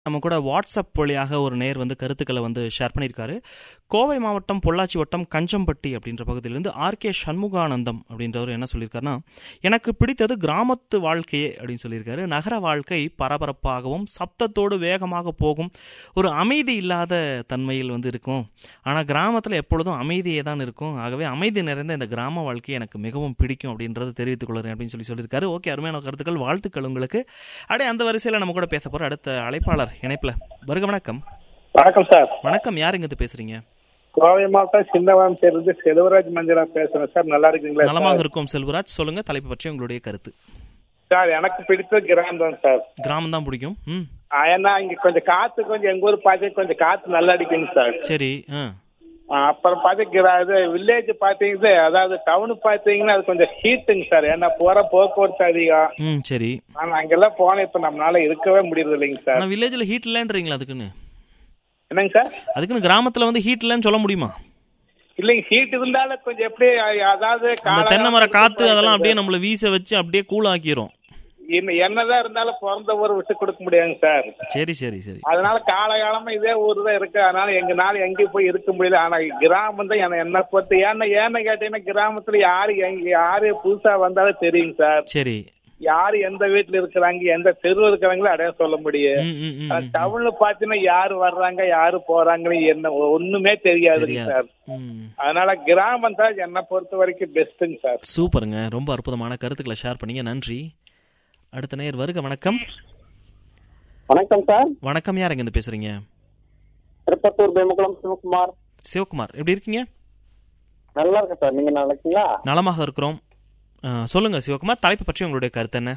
நம்ம கூட வாட்ஸ்அப் வழியாக ஒரு நேர் வந்து கருத்துக்களை வந்து ஷேர் பண்ணியிருக்காரு கோவை மாவட்டம் பொள்ளாச்சி வட்டம் கஞ்சம்பட்டி அப்படின்ற பகுதியிலிருந்து ஆர்கே சண்முகானந்தம் அப்படின்றவர் என்ன சொல்லியிருக்காருன்னா எனக்கு பிடித்தது கிராமத்து வாழ்க்கையே அப்படின்னு சொல்லியிருக்காரு நகர வாழ்க்கை பரபரப்பாகவும் சப்தத்தோடு வேகமாக போகும் ஒரு அமைதி இல்லாத தன்மையில் வந்து இருக்கும் ஆனால் கிராமத்தில் எப்பொழுதும் அமைதியே தான் இருக்கும் ஆகவே அமைதி நிறைந்த இந்த கிராம வாழ்க்கை எனக்கு மிகவும் பிடிக்கும் அப்படின்றத தெரிவித்துக் கொள்கிறேன் அப்படின்னு சொல்லி சொல்லியிருக்காரு ஓகே அருமையான கருத்துக்கள் வாழ்த்துக்கள் உங்களுக்கு அப்படியே அந்த வரிசையில் நம்ம கூட பேச போகிற அடுத்த அழைப்பாளர் இணைப்பில் வருக வணக்கம் வணக்கம் சார் வணக்கம் யார் இங்கிருந்து பேசுறீங்க கோவை மாவட்டம் சின்னவாம் சேர்ந்து செல்வராஜ் மஞ்சளா பேசுறேன் சார் நல்லா இருக்கீங்களா நலமாக சார்? இருக்கும் செல்வராஜ் சொல்லுங்க தலைப்பு பற்றி உங்களுடைய கருத்து சார் எனக்கு பிடித்த கிராமம் தான் சார் கிராமம் தான் பிடிக்கும் ம் ஆ, ஏன்னா இங்க கொஞ்சம் காத்து கொஞ்சம் எங்க ஊர் பார்த்து கொஞ்சம் காத்து நல்லா அடிக்குங்க சார் சரி ஆ ஆ, அப்புறம் பாத்தீங்கன்னா இது வில்லேஜ் பாத்தீங்கன்னா அதாவது டவுன் பாத்தீங்கன்னா அது கொஞ்சம் ஹீட்டுங்க சார் ஏன்னா போற போக்குவரத்து அதிகம் ம் சரி ஆனா அங்கெல்லாம் போன இப்ப நம்மளால இருக்கவே முடியறது இல்லைங்க சார் ஆனால் வில்லேஜில் ஹீட் இல்லைன்றீங்களா அதுக்குன்னு என்னங்க சார் அதுக்குன்னு கிராமத்தில் வந்து ஹீட் இல்லைன்னு சொல்ல முடியுமா இல்லைங்க ஹீட் இருந்தாலும் கொஞ்சம் எப்படி அதாவது அந்த காலை தென்னை மர காலத்துல காத்து அதெல்லாம் அப்படியே சார். நம்மள வீச வச்சு அப்படியே கூலாக்கிரும் இன்னும் என்னதான் இருந்தாலும் பிறந்த ஊரை விட்டு கொடுக்க முடியாதுங்க சார் சரி சரி சரி அதனால காலகாலமா இதே ஊர் தான் இருக்கு அதனால எங்கனால எங்கேயும் போய் இருக்க முடியல ஆனா கிராமம் தான் என்ன என்ன பொறுத்து ஏன்னா ஏன்னு கேட்டீங்கன்னா கிராமத்துல யாரு எங்க யாரு புதுசா வந்தாலும் தெரியுங்க சார் சரி யாரு எந்த வீட்டுல இருக்கிறாங்க எந்த தெருவு இருக்கிறாங்களோ அடைய சொல்ல முடியும் ம் ம் ம், ம் டவுன்ல பாத்தீங்கன்னா யாரு வர்றாங்க யாரு போறாங்கன்னு என்ன ஒண்ணுமே தெரியாதுங்க தெரியாது சார் ம் அதனால கிராமம் தான் என்னை பொறுத்த வரைக்கும் பெஸ்ட்டுங்க சார் சூப்பருங்க ரொம்ப அற்புதமான கருத்துக்களை ஷேர் பண்ணீங்க நன்றி அடுத்த நேர் வருக வணக்கம் வணக்கம் சார் வணக்கம் யார் இருந்து பேசுறீங்க திருப்பத்தூர் பேமுகுளம் சிவகுமார் சிவகுமார் எப்படி இருக்கீங்க நல்லா இருக்கேன் சார் நீங்க நல்லா இருக்கீங்களா நலமாக இருக்கிறோம் ஆ, சொல்லுங்க சிவகுமார் தலைப்பு பற்றி உங்களுடைய கருத்து என்ன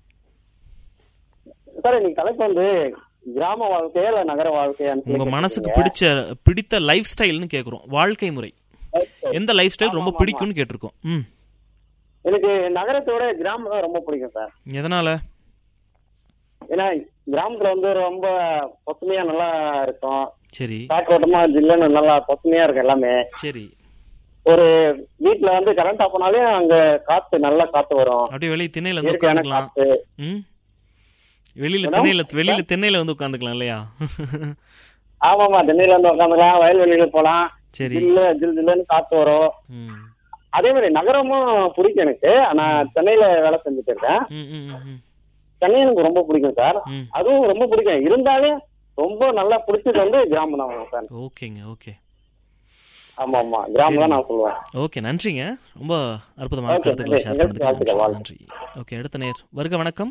சார் இன்னைக்கு தலைப்பு வந்து கிராம வாழ்க்கையா இல்ல நகர வாழ்க்கையான்னு சொல்லி உங்க மனசுக்கு கேட்டிருக்கீங்க. பிடிச்ச பிடித்த லைஃப் ஸ்டைல்னு கேக்குறோம் வாழ்க்கை முறை எந்த லைஃப் ஸ்டைல் ரொம்ப ஆமா, ஆமா. பிடிக்கும்னு கேட்டிருக்கோம் ம் எனக்கு நகரத்தோட கிராமம் தான் ரொம்ப பிடிக்கும் சார் எதனால ஏன்னா கிராமத்துல வந்து ரொம்ப பசுமையா நல்லா இருக்கும் சரி காற்றோட்டமா ஜில்லுன்னு நல்லா பசுமையா இருக்கும் எல்லாமே சரி ஒரு வீட்டுல வந்து கரண்ட் ஆஃப் பண்ணாலே அங்க காத்து நல்லா காத்து வரும் அப்படியே வெளியே திண்ணையில வந்து இயற்கையான உட்காந்துக்கலாம் காத்து ம் வெளியில மேடம்? திண்ணையில வெளியில திண்ணையில வந்து உட்காந்துக்கலாம் இல்லையா ஆமாமா தென்னையில வந்து உட்காந்துக்கலாம் வயல்வெளியில போலாம் சரி ஜில்லு ஜில் ஜில்லுன்னு காத்து வரும் ம் அதே மாதிரி நகரமும் பிடிக்கும் எனக்கு நான் சென்னையில வேலை செஞ்சுட்டு இருக்கேன் ம் ம் ம், ம் சென்னை எனக்கு ரொம்ப பிடிக்கும் சார் ம் அதுவும் ரொம்ப பிடிக்கும் இருந்தாலும் ரொம்ப நல்லா பிடிச்சது வந்து கிராமம் தான் சார் ஓகேங்க ஓகே ஆமா ஆமா கிராமம் தான் நான் சொல்லுவேன் ஓகே நன்றிங்க ரொம்ப அற்புதமான Okay, கருத்துக்களை நன்றி. ஷேர் எங்களுக்கு பண்ணதுக்கு வாழ்த்துக்கள், நன்றி ஓகே அடுத்த நேர் வருக வணக்கம்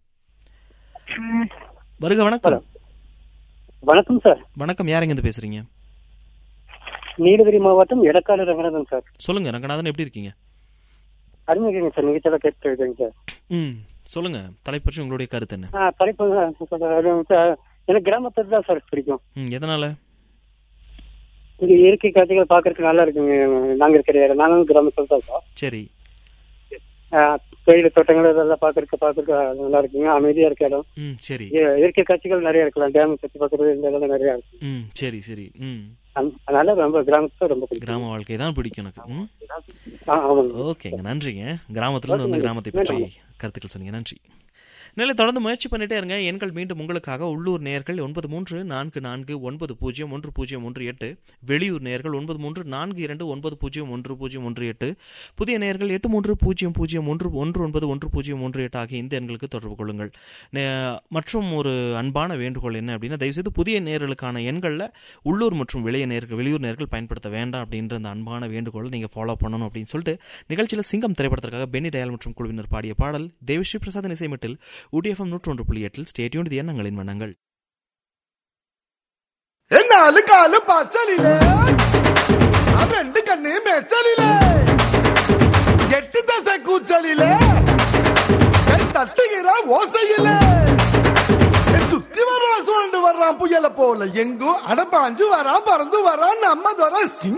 வருக வணக்கம் வணக்கம் சார் வணக்கம் யாருங்க இருந்து பேசுறீங்க நீலகிரி மாவட்டம் எடக்காடு ரங்கநாதன் சார் சொல்லுங்க ரங்கநாதன் எப்படி இருக்கீங்க அருமைங்க சார் நிகழ்ச்சியாக கேட்டு இருக்கேங்க சார் ம் சொல்லுங்க தலைப்பு பற்றி உங்களுடைய கருத்து என்ன ஆ தலைப்பு அது சார், எனக்கு கிராமத்தை தான் சார் பிடிக்கும் ம் எதனால இங்க இயற்கை காட்சிகள் பார்க்கறதுக்கு நல்லா இருக்குங்க நாங்க இருக்கிற இடம் நாங்களும் கிராமத்தில் தான் இருக்கோம் சரி ஆ, தேயிலை தோட்டங்கள் இதெல்லாம் பார்க்கறதுக்கு பார்க்கறதுக்கு நல்லா இருக்குங்க அமைதியா இருக்க இடம் ம் சரி இய- இயற்கை காட்சிகள் நிறைய இருக்கலாம் டேம் சுற்றி பார்க்கறது இந்த இடம் நிறைய இருக்கு ம் சரி சரி ம் அந்த- அதனால ரொம்ப கிராமத்தை ரொம்ப பிடிக்கும் கிராம வாழ்க்கை தான் பிடிக்கும் எனக்கு ம் ஆ, ஆமாங்க ஓகேங்க நன்றிங்க கிராமத்துலேருந்து வந்து கிராமத்தை பற்றி கருத்துக்கள் சொன்னீங்க நன்றி நிலை தொடர்ந்து முயற்சி பண்ணிட்டே இருங்க எண்கள் மீண்டும் உங்களுக்காக உள்ளூர் நேர்கள் ஒன்பது மூன்று நான்கு நான்கு ஒன்பது பூஜ்ஜியம் ஒன்று பூஜ்ஜியம் ஒன்று எட்டு வெளியூர் நேர்கள் ஒன்பது மூன்று நான்கு இரண்டு ஒன்பது பூஜ்ஜியம் ஒன்று பூஜ்ஜியம் ஒன்று எட்டு புதிய நேர்கள் எட்டு மூன்று பூஜ்ஜியம் பூஜ்ஜியம் ஒன்று ஒன்று ஒன்பது ஒன்று பூஜ்ஜியம் ஒன்று எட்டு ஆகிய இந்த எண்களுக்கு தொடர்பு கொள்ளுங்கள் நே- மற்றும் ஒரு அன்பான வேண்டுகோள் என்ன அப்படின்னா தயவுசெய்து புதிய நேர்களுக்கான எண்களில் உள்ளூர் மற்றும் வெளிய நேர்கள் வெளியூர் நேர்கள் பயன்படுத்த வேண்டாம் அப்படின்ற அந்த அன்பான வேண்டுகோளை நீங்கள் ஃபாலோ பண்ணணும் அப்படின்னு சொல்லிட்டு நிகழ்ச்சியில் சிங்கம் திரைப்படத்திற்காக பென்னி டயல் மற்றும் குழுவினர் பாடிய பாடல் தேவிஸ்ரீ பிரசாத் இசைமட்டில் உடிஎஃப்எம் நூற்றொன்று புள்ளி எட்டில் ஸ்டேட்யூன் இது எண்ணங்களின் வண்ணங்கள் നാല് കാല് പച്ചലില് ആ രണ്ട് കണ്ണ് മെച്ചലില് എട്ട് ദശ കൂച്ചലില് தட்டுகிற ஓசையில சுத்தி வர்றான் சுழண்டு வர்றான் புயல போல எங்கும் அடப்பாஞ்சு வரான் பறந்து வரான் நம்ம துறை